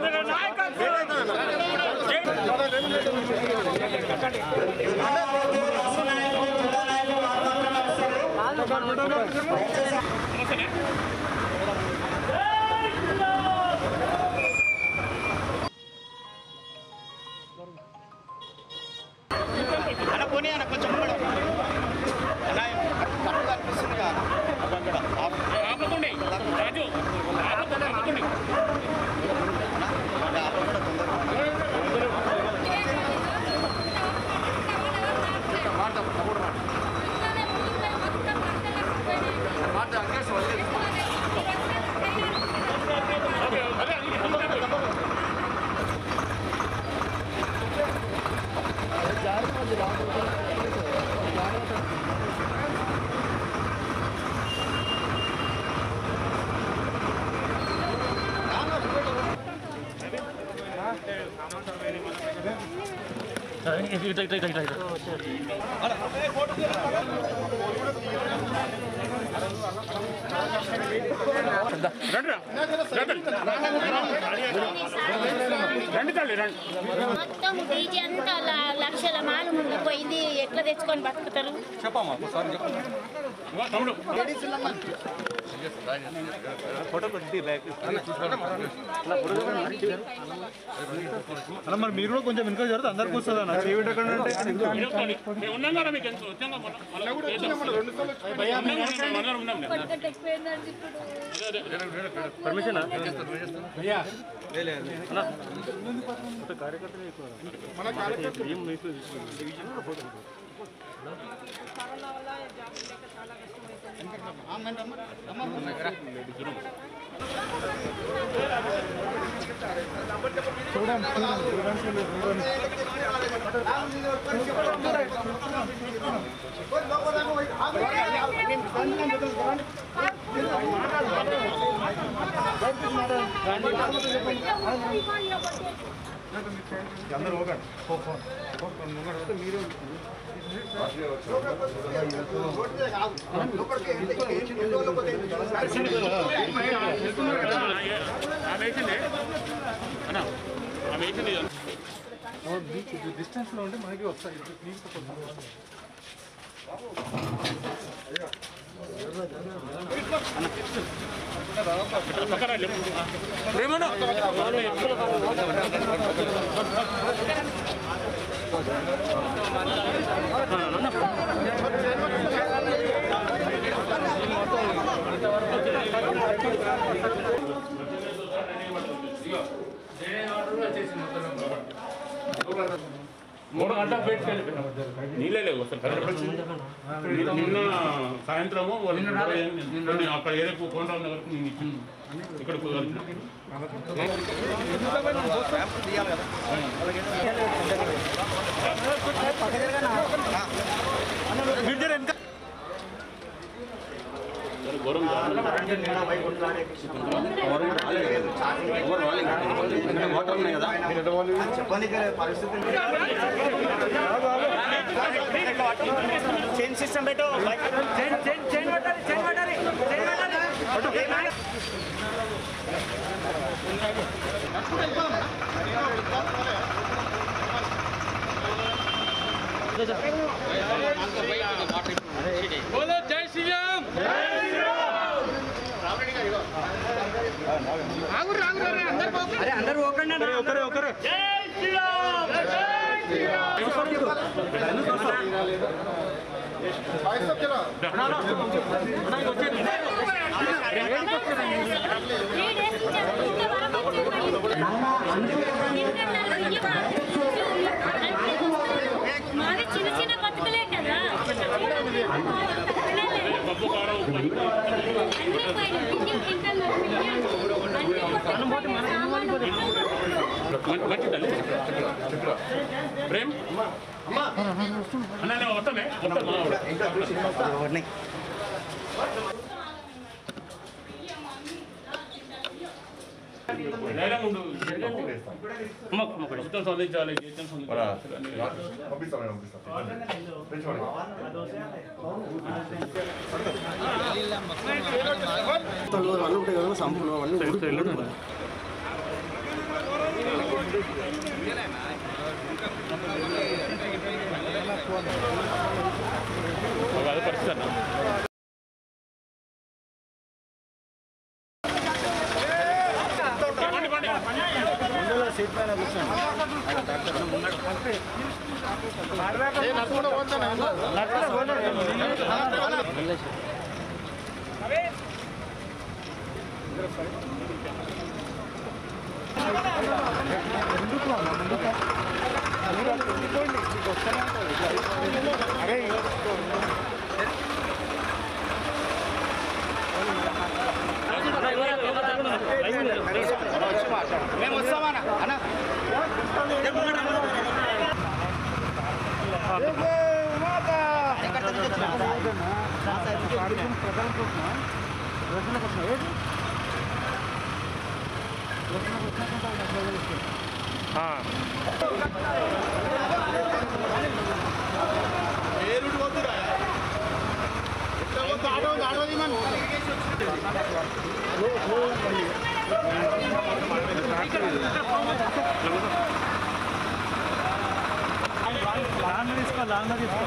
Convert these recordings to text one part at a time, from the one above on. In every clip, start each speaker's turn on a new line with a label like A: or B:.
A: అన్న పోనీ అన్న కొంచెం కూడా అన్న కరెక్ట్గా అనిపిస్తుంది కదా అక్కడ
B: ఆపకండి రాజు ఆపకండి ఆపకండి
A: అక్కడ తొందరగా
B: రండి తల్లి రండి
C: మొత్తం డీజే అంతా ల- లక్షల మాలు ముందు పోయింది ఎట్లా తెచ్చుకొని బతుకుతారు
B: ఇగో తమ్ముడు
D: అన్న మరి మీరు కూడా కొంచెం వెనుక జరిగితే అందరికి వస్తుంది అన్న చేయి పెట్టకండి అంటే
B: ఇదొకటి. మేము ఉన్నాం కదా మీకు ఎంత వచ్చాం కదా మొన్న. మళ్ళా కూడా చేద్దాం. ఉన్నాం, ఉన్నాం, ఉన్నాం, ఉన్నాం, ఉన్నాం.
D: పర్మిషన్ అందరు పోకండి పో, పో. పో, పో, ముంగట పోతే మీరు
B: ఆమె వేసింది అన్న ఆమె వేసింది
D: డిస్టెన్స్ లో ఉంటే మనకి వస్తాయి
B: పక్కన రండి. మూడు గంటలకు పెట్టుకెళ్ళి నీళ్ళే లేవు అసలు కరెక్ట్ నిన్న- నిన్న సాయంత్రము వాళ్ళు నేను అక్కడ ఏదో కొండ ఉన్న వరకు నేను ఇచ్చింది ఇక్కడ గౌరవం
A: చెప్పండి పరిస్థితి చైన్ సిస్టమ్ పెట్టు
D: ఒకరే ఒకరే
C: త్రీ డేస్ నుంచి అసలు ఇంత వరకు మాది చిన్న చిన్న బతుకులే కదా
B: పప్పు కారం ఉప్పు
C: అన్ని పోయినాయి. బియ్యం గింటలు, బియ్యం, అన్ని కొట్టుకుపోయినాయి. సామాన్లు
B: మంచి మంచి తల్లి ప్రేమ్ అన్న నేను వస్తానే వస్తాను డైలాగ్ ఉండు ప్రభుత్వం స్పందించాలి జీతం స్పందించాలి
A: అన్నీ ఉంటాయి కదా సంపూర్ణ అన్నీ ముందులో సీట్ పైన కూర్చోండి ఏ, నడుచుకుంటూ పోతాను, ఏం కాదు. నడుచుకుంటూ పోతాను. మేము వస్తామన్నా అన్న
D: లాంగ్ తీసుకో లాంగ్ తీసుకో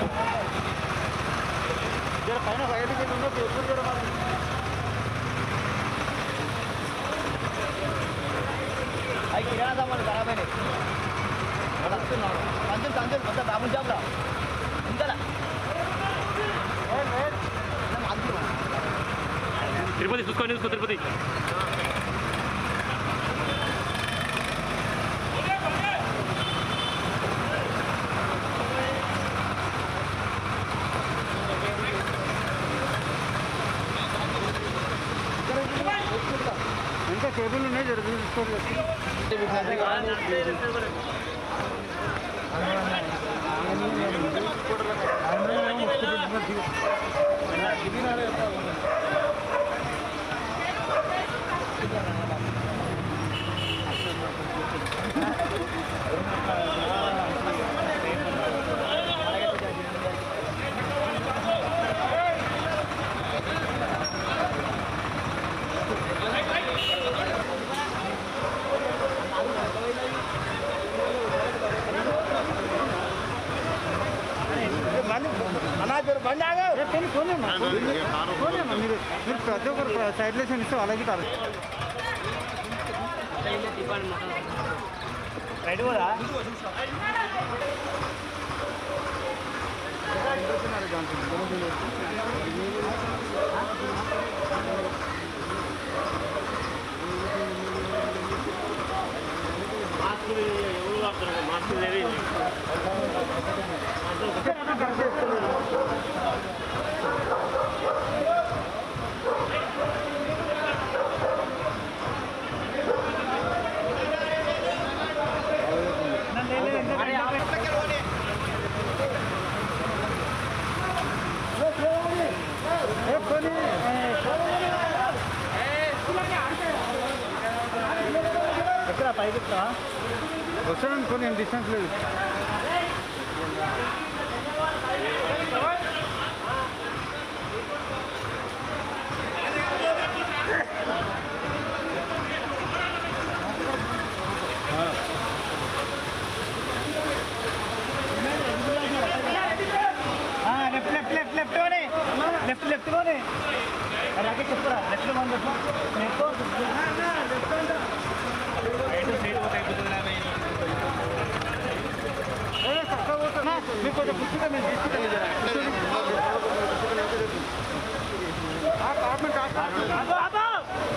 D: జర పైన బయటకి ఉందో ఎప్పుడు జర మరి
A: అవి కిరాణా సామాన్లు ఖరాబ్ అయినాయి కంచులు కంచులు మొత్తం బాబు షాప్లో ఇంతలా
E: తిరుపతి చూసుకొని చూసుకో తిరుపతి
D: ఇంకా కేబుల్ ఉన్నాయి జర చూసుకోండి
A: అన్నా పేరు బండి ఆగు
D: పోనీ పోనేమ్మా పోనేమ్మా మీరు మీరు ప్రతి ఒక్కరు సైడ్ లెసన్ ఇస్తే అలాగే కాదు
A: రైట్ కూడా ఎక్కడ పైకి ఎక్కుతావా
D: వస్తాను అనుకో నేను డిస్టెన్స్ లేదు
A: లెఫ్ట్ లెఫ్ట్ లెఫ్ట్ లెఫ్ట్ లోనే లెఫ్ట్ లెఫ్ట్ లోనే అలాగే చెప్పురా లెఫ్ట్ లో మనం
D: మీకు కొంచెం పుస్తకం నేను తీసుకుంటాను జర ఆపు, ఆపండి, ఆపు.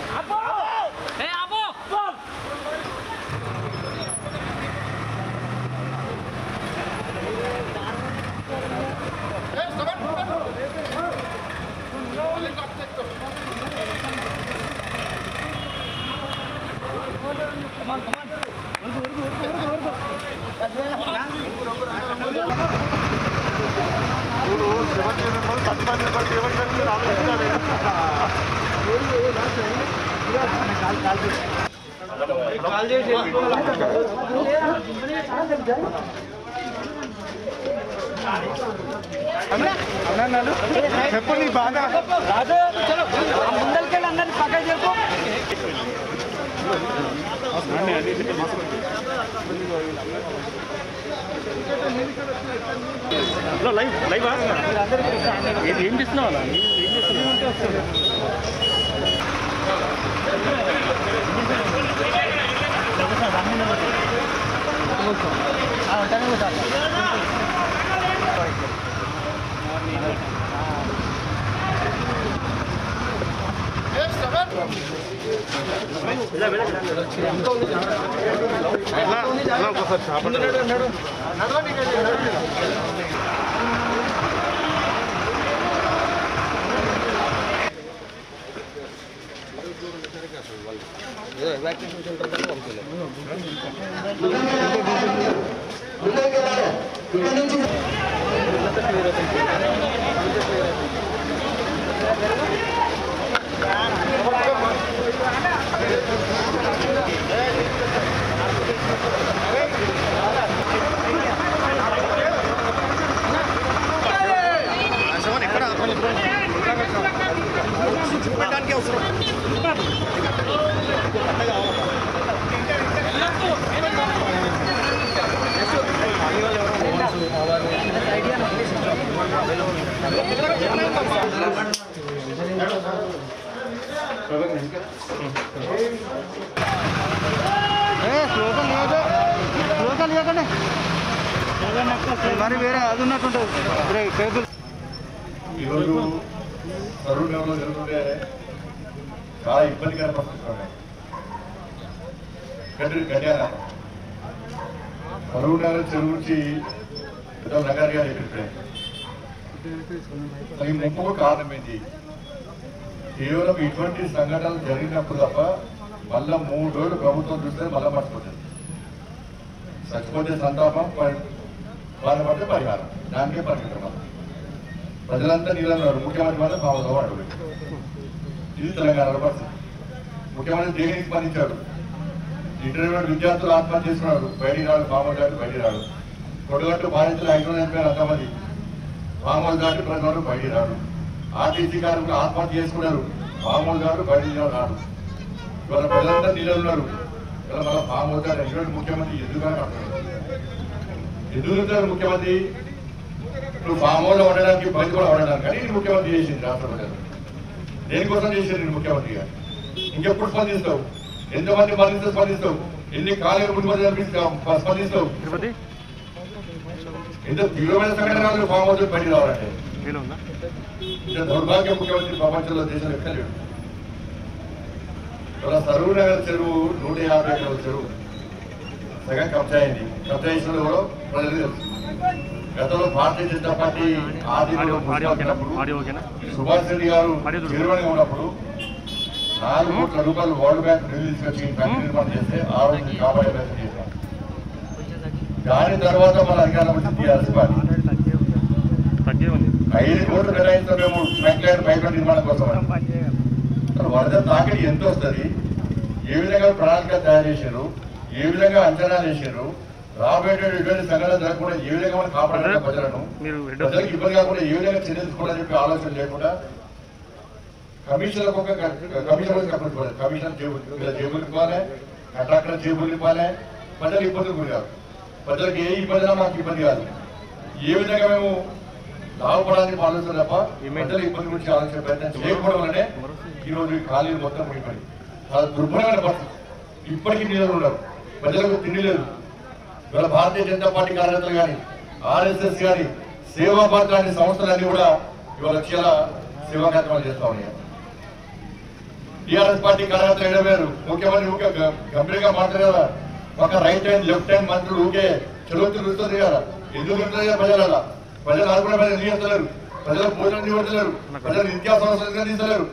D: అన్నాడు చెప్పు నీ బాధ
A: ముందరికెళ్ళి అందరినీ పక్కన చెప్పు
E: లైవ్ లైవ్ ఏం చేస్తున్నావు అలా? ఏం చేస్తున్నావు
A: ఆ శవన్ ఎక్కడ చూపెట్టడానికి అవసరం
D: మరి వేరే అది ఉన్నట్టుంటుంది బ్రేక్ టేబుల్
F: ఈరోజు కరువు నెలలో జరుగుతుంటే చాలా ఇబ్బందికర పరిస్థితులు ఉన్నాయి గడ్డి గడ్డాన కరువు నెల చెరువు నుంచి పెద్ద నగర్ గారు ఇక్కడికే ఈ ముప్పుకు కారణం ఏంటి కేవలం ఇటువంటి సంఘటనలు జరిగినప్పుడు తప్ప మళ్ళా మూడు రోజులు ప్రభుత్వం చూస్తే మళ్ళా మర్చిపోతుంది చచ్చిపోతే సంతాపం ప- బాధపడితే పరిహారం దానికే పరిమితం ప్రజలంతా నీళ్ళన్నారు ముఖ్యమంత్రి మాత్రం మామూలుగా వాడు ఇది తెలంగాణ పరిస్థితి ముఖ్యమంత్రి దేనికి స్పందించాడు ఇంటర్మీడియట్ విద్యార్థులు ఆత్మహత్య చేసుకున్నాడు బయటికి రాడు మామూలు దాటి బయటికి రాడు కొడుగట్టు బాధితులు ఐదు వందల ఎనభై అంతమంది మామూలు దాటి ప్రజలు బయటికి రాడు ఆర్టీసీ కార్మికులు ఆత్మహత్య చేసుకున్నారు మామూలు దాడు బయటికి రాడు ఇవాళ ప్రజలంతా నీళ్ళు ఉన్నారు ఇవాళ మన మామూలు దాటి ఎటువంటి ముఖ్యమంత్రి ఎందుకని అర్థం ఎందుకు చెప్తారు ముఖ్యమంత్రి నువ్వు మామూలు ఉండడానికి బయట కూడా ఉండడానికి కానీ ఇది ముఖ్యమంత్రి చేసింది రాష్ట్ర ప్రజలు దేనికోసం చేసింది నేను ముఖ్యమంత్రిగా ఇంకెప్పుడు స్పందిస్తావు ఎంతమంది మరణిస్తే స్పందిస్తావు ఎన్ని కాలేజీ ముందు స్పందిస్తావు
E: తిరుపతి
F: ఎంత తీవ్రమైన సంఘటన కాదు ఫామ్ హౌస్ బయటికి రావాలంటే
E: వీలు ఉందా
F: ఇంత దౌర్భాగ్య ముఖ్యమంత్రి ప్రపంచంలో దేశం ఎక్కలేడు ఇలా సరువు నగర్ చెరువు నూట యాభై ఎకరాల చెరువు సగం కబ్జా అయింది కబ్జా చేసిన కూడా ప్రజలకు తెలుసు గతంలో Bharatiya Janata party
E: audio audio ఓకేనా
F: ఆదిలో
E: ఆడియో ఓకేనా
F: సుభాష్ రెడ్డి గారు
E: ఆడియో చూడు.
F: చైర్మన్ ఉన్నప్పుడు నాలుగు కోట్ల రూపాయలు వరల్డ్ బ్యాంక్ నిధులు తీసుకొచ్చి ఫ్యాక్టరీ నిర్మాణం చేస్తే ఆ రోజు కాపాడే ప్రయత్నం చేశాం దాని తర్వాత మన అధికారం వచ్చి టీఆర్ఎస్ పార్టీ
E: తగ్గే ఉంది
F: ఐదు కోట్లు కేటాయిస్తాం మేము ఫ్రంక్లైన్ పైప్ నిర్మాణం కోసం అని. అసలు వరద తాకిడి ఎంత వస్తుంది ఏ విధంగా ప్రణాళిక తయారు చేశారు ఏ విధంగా అంచనా చేశారు రాబోయే ఇటువంటి సంఘటన జరగకుండా ఏ విధంగా మనం కాపాడాలి ప్రజలను
E: మీరు హెడ్
F: ప్రజలకు ఇబ్బంది కాకుండా ఏ విధంగా చర్యలు తీసుకోవాలని చెప్పి ఆలోచన లేకుండా కమిషన్లకు ఒక కమిషన్ కమిషన్ కమిషన్ జేబులు వీళ్ళ జేబులు ఇవ్వాలి కాంట్రాక్టర్ జేబులు ఇవ్వాలి ప్రజలకు ఇబ్బందులు గురి కాదు ప్రజలకు ఏ ఇబ్బంది అయినా మాకు ఇబ్బంది కాదు ఏ విధంగా మేము లాభపడాలని ఆలోచన తప్ప ప్రజల ఇబ్బంది గురించి ఆలోచన ప్రయత్నం చేయకపోవడం వల్లనే ఈ రోజు ఈ ఖాళీలు మొత్తం ముడిపడి చాలా దుర్భరమైన పరిస్థితి ఇప్పటికీ నీళ్ళు ఉన్నారు ప్రజలకు తిండి లేదు ఇవాళ భారతీయ జనతా పార్టీ కార్యకర్తలు కానీ ఆర్ఎస్ఎస్ కానీ సేవా భారత్ లాంటి సంస్థలన్నీ కూడా ఇవాళ లక్ష్యాల సేవా కార్యక్రమాలు చేస్తా ఉన్నాయి టీఆర్ఎస్ పార్టీ కార్యకర్తలు ఎడవేరు ముఖ్యమంత్రి ఊకే గ- గంభీరంగా మాట్లాడారు కదా ఒక రైట్ హ్యాండ్ లెఫ్ట్ హ్యాండ్ మంత్రులు ఊకే చెరువు తిరుగుతుంది కదా ఎందుకు తిరుగుతుంది కదా ప్రజల ప్రజలు అనుకున్న ప్రజలు తీయలేరు ప్రజలు భోజనం తీయలేరు ప్రజలు నిత్యావసర వస్తువులు తీసలేరు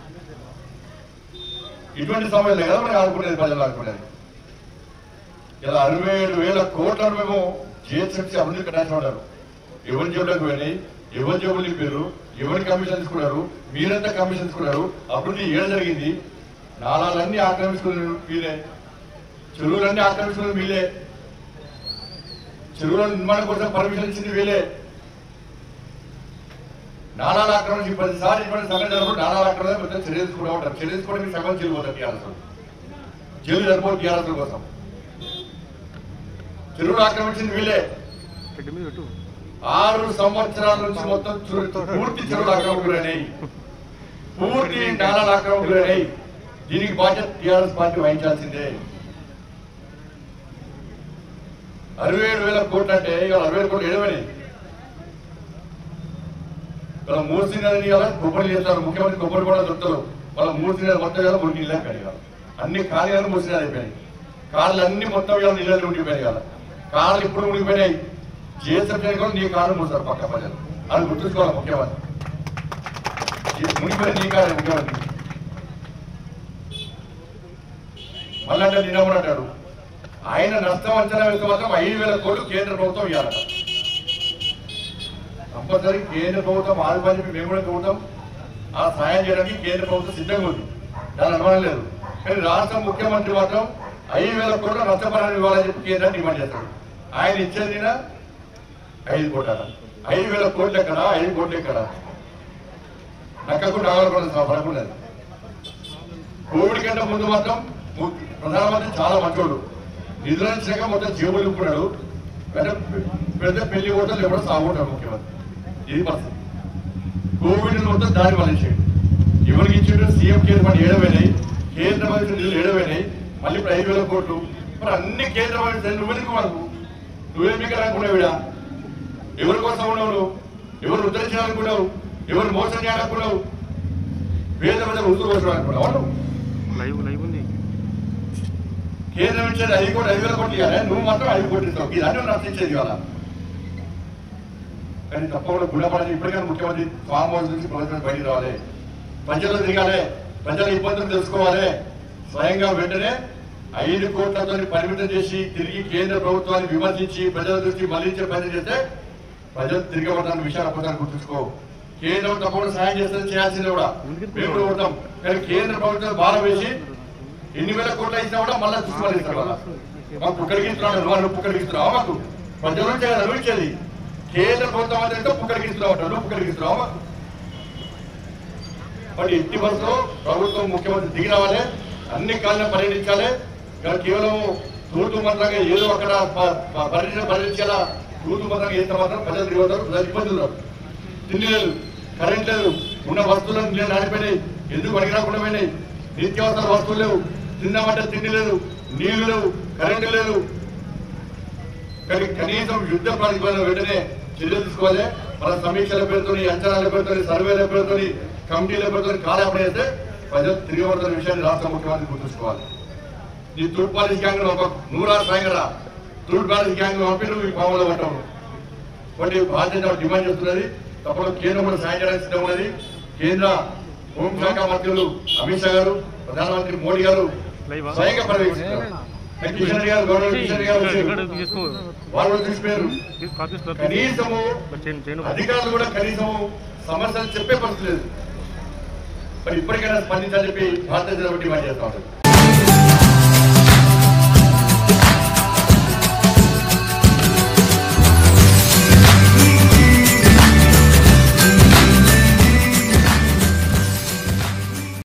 F: ఇటువంటి సమయంలో కదా మనం ఆడుకునేది ప్రజలు ఆడుకునేది ఇలా అరవై ఏడు వేల కోట్లను మేము జిహెచ్ఎంసీ అభివృద్ధి కట్టించుకున్నారు ఎవరి జేబులకు పోయినాయి ఎవరి జేబులు నింపారు ఎవరి కమిషన్ తీసుకున్నారు మీరెంత కమిషన్ తీసుకున్నారు అభివృద్ధి ఏడ జరిగింది నాళాలన్నీ ఆక్రమించుకున్నారు మీరే చెరువులన్నీ ఆక్రమించుకున్నారు మీరే చెరువుల నిర్మాణం కోసం పర్మిషన్ ఇచ్చింది వీలే నాళాలు ఆక్రమించి ప్రతిసారి ఇటువంటి సంఘటన జరిగినప్పుడు నాళాలు ఆక్రమణ పెద్ద చర్య తీసుకుంటూ ఉంటారు చర్య తీసుకోవడం మీకు సగం జైలు పోతారు టీఆర్ఎస్ జైలు సరిపోదు టీఆర్ఎస్ కోసం చెరువులు ఆక్రమించింది వీలే
E: హెడ్ మీద పెట్టు
F: ఆరు సంవత్సరాల నుంచి మొత్తం చు- పూర్తి చెరువులు ఆక్రమకులైనాయి పూర్తి నాళాలు ఆక్రమకులైనాయి దీనికి బాధ్యత టీఆర్ఎస్ పార్టీ వహించాల్సిందే అరవై ఏడు వేల కోట్లు అంటే ఇక అరవై ఏడు కోట్లు ఏడవని వాళ్ళ మూసి నదిని ఇలా కొబ్బరి చేస్తారు ముఖ్యమంత్రి కొబ్బరి కూడా దొరుకుతారు వాళ్ళ మూసి నది మొత్తం ఇలా మురికి నీళ్ళే కడిగారు అన్ని కార్యాలు మూసి నది అయిపోయినాయి కార్లు అన్ని మొత్తం ఇలా నీళ్ళు ఉండిపోయినాయి కదా కార్లు ఇప్పుడు ఉండిపోయినాయి చేసే కూడా నీ కారు మూసారు పక్క ప్రజలు అది గుర్తుంచుకోవాలి ముఖ్యమంత్రి ఈ మునిగిపోయిన నీ కారు ముఖ్యమంత్రి మళ్ళీ అంటే నిన్న కూడా అంటాడు ఆయన నష్టం అంచనా వేస్తే మాత్రం ఐదు వేల కోట్లు కేంద్ర ప్రభుత్వం ఇవ్వాలట కంపల్సరీ కేంద్ర ప్రభుత్వం ఆదుపని చెప్పి మేము కూడా చూడటం ఆ సాయం చేయడానికి కేంద్ర ప్రభుత్వం సిద్ధంగా ఉంది దాని అనుమానం లేదు కానీ రాష్ట్ర ముఖ్యమంత్రి మాత్రం ఐదు వేల కోట్ల నష్టపరాన్ని ఇవ్వాలని చెప్పి కేంద్రాన్ని డిమాండ్ చేస్తాడు ఆయన ఇచ్చేది ఐదు కోట్ల ఐదు వేల కోట్లు ఎక్కడ ఐదు కోట్లు ఎక్కడ నక్కకు రావాలనుకున్నది పడకున్నది కోవిడ్ కంటే ముందు మాత్రం ము- ప్రధానమంత్రి చాలా మంచోడు నిధులు ఇచ్చినాక మొత్తం జేబులు నింపుకున్నాడు పెద్ద పెద్ద పెళ్లి హోటల్ ఎప్పుడో సాగుంటాడు ముఖ్యమంత్రి ఇది పరిస్థితి కోవిడ్ మొత్తం దారి మళ్ళించాడు ఎవరికి ఇచ్చాడు సీఎం కేంద్ర ఫండ్ ఏడవైనాయి కేంద్ర మంత్రి నిధులు ఏడవైనాయి మళ్ళీ ఇప్పుడు ఐదు వేల కోట్లు మరి అన్ని కేంద్ర మంత్రి నువ్వెందుకు మనకు నువ్వేం మీకు అనుకున్నావుడా ఎవరి కోసం ఉన్నావు నువ్వు ఎవరు ఉద్ధరించాలనుకున్నావు ఎవరు మోసం చేయాలనుకున్నావు పేద ప్రజలు ఉసురు కోసం అనుకున్నావు అవును
E: లైవ్ లైవ్ ఉంది
F: కేంద్రం ఇచ్చేది ఐదు కోట్లు ఐదు వేల కోట్లు ఇవ్వాలి నువ్వు మాత్రం ఐదు కోట్లు ఇస్తావు ఇది అన్నీ నష్టించేది ఇవాళ కానీ తప్పకుండా గుణపడాలి ఇప్పటికైనా ముఖ్యమంత్రి ఫామ్ హౌస్ నుంచి ప్రభుత్వం బయటికి రావాలి ప్రజలు తిరగాలి ప్రజల ఇబ్బందులు తెలుసుకోవాలి స్వయంగా వెంటనే ఐదు కోట్లతో పరిమితం చేసి తిరిగి కేంద్ర ప్రభుత్వాన్ని విమర్శించి ప్రజల దృష్టి మళ్లించే ప్రయత్నం చేస్తే ప్రజలు తిరగబడతాను విషయాలు అబద్ధాలు గుర్తుంచుకో కేంద్రం తప్పకుండా సాయం చేస్తే చేయాల్సిందే కూడా మేము కూడా కొడతాం కానీ కేంద్ర ప్రభుత్వం భారం వేసి ఎన్ని వేల కోట్లు ఇచ్చినా కూడా మళ్ళీ దృష్టి మళ్ళిస్తారు వాళ్ళ మాకు పుక్కడికిస్తున్నాడు నువ్వు పుక్కడికిస్తున్నావు మాకు ప్రజల నుంచి కదా అనుభవించేది కేంద్ర ప్రభుత్వం అయితే పుక్కడికిస్తున్నావు అంటారు నువ్వు పుక్కడికిస్తున్నావు మాకు మరి ఎట్టి వరకు ప్రభుత్వం ముఖ్యమంత్రి దిగి రావాలి అన్ని కాళ్ళని పరిగణించాలి ఇక్కడ కేవలం తూతు మంత్రంగా ఏదో అక్కడ ప- ప- పరిగణ పరిగణించేలా తూతు మంత్రంగా చేస్తే మాత్రం ప్రజలు తిరుగుతారు ప్రజలు ఇబ్బందులు ఉన్నారు. తిండి లేదు కరెంట్ లేదు ఉన్న వస్తువులను నేను నాడిపోయినాయి ఎందుకు పనికిరాకుండా పోయినాయి నిత్యావసర వస్తువులు లేవు తిన్నామంటే తిండి లేదు నీళ్లు లేవు కరెంటు లేదు కానీ కనీసం యుద్ధ ప్రాతిపదికన వెంటనే చర్యలు తీసుకోవాలి మన సమీక్షల పేరుతో అంచనాల పేరుతో సర్వేల పేరుతో కమిటీల పేరుతో కాలాపణ చేస్తే ప్రజలు తిరిగి పడుతున్న విషయాన్ని రాష్ట్ర ముఖ్యమంత్రి గుర్తుంచుకోవాలి ఈ తూర్పు పాలిస్ గ్యాంగ్ ఒక నూరా సాయంగా తూర్పు పాలిస్ గ్యాంగ్ పంపి నువ్వు ఈ పాములో పట్టావు కాబట్టి భారతీయ జనతా డిమాండ్ చేస్తున్నది తప్పకుండా కేంద్రం కూడా సాయం చేయడానికి సిద్ధం ఉన్నది కేంద్ర హోంశాఖ మంత్రులు అమిత్ షా గారు ప్రధానమంత్రి మోడీ గారు
E: లైవా?
F: స్వయంగా పర్యవేక్షిస్తారు కిషన్ రెడ్డి గారు గౌరవ కిషన్ రెడ్డి గారు
E: ఇక్కడ
F: వచ్చారు.
E: తీసుకో
F: వాళ్ళు కూడా చూసిపోయారు
E: కాపీస్
F: కనీసము
E: చేయను చేయను
F: అధికారులు కూడా కనీసం సమస్యలు చెప్పే పరిస్థితి లేదు మరి ఇప్పటికైనా స్పందించాలని చెప్పి భారతీయ జనతా పార్టీ డిమాండ్ చేస్తా ఉంటుంది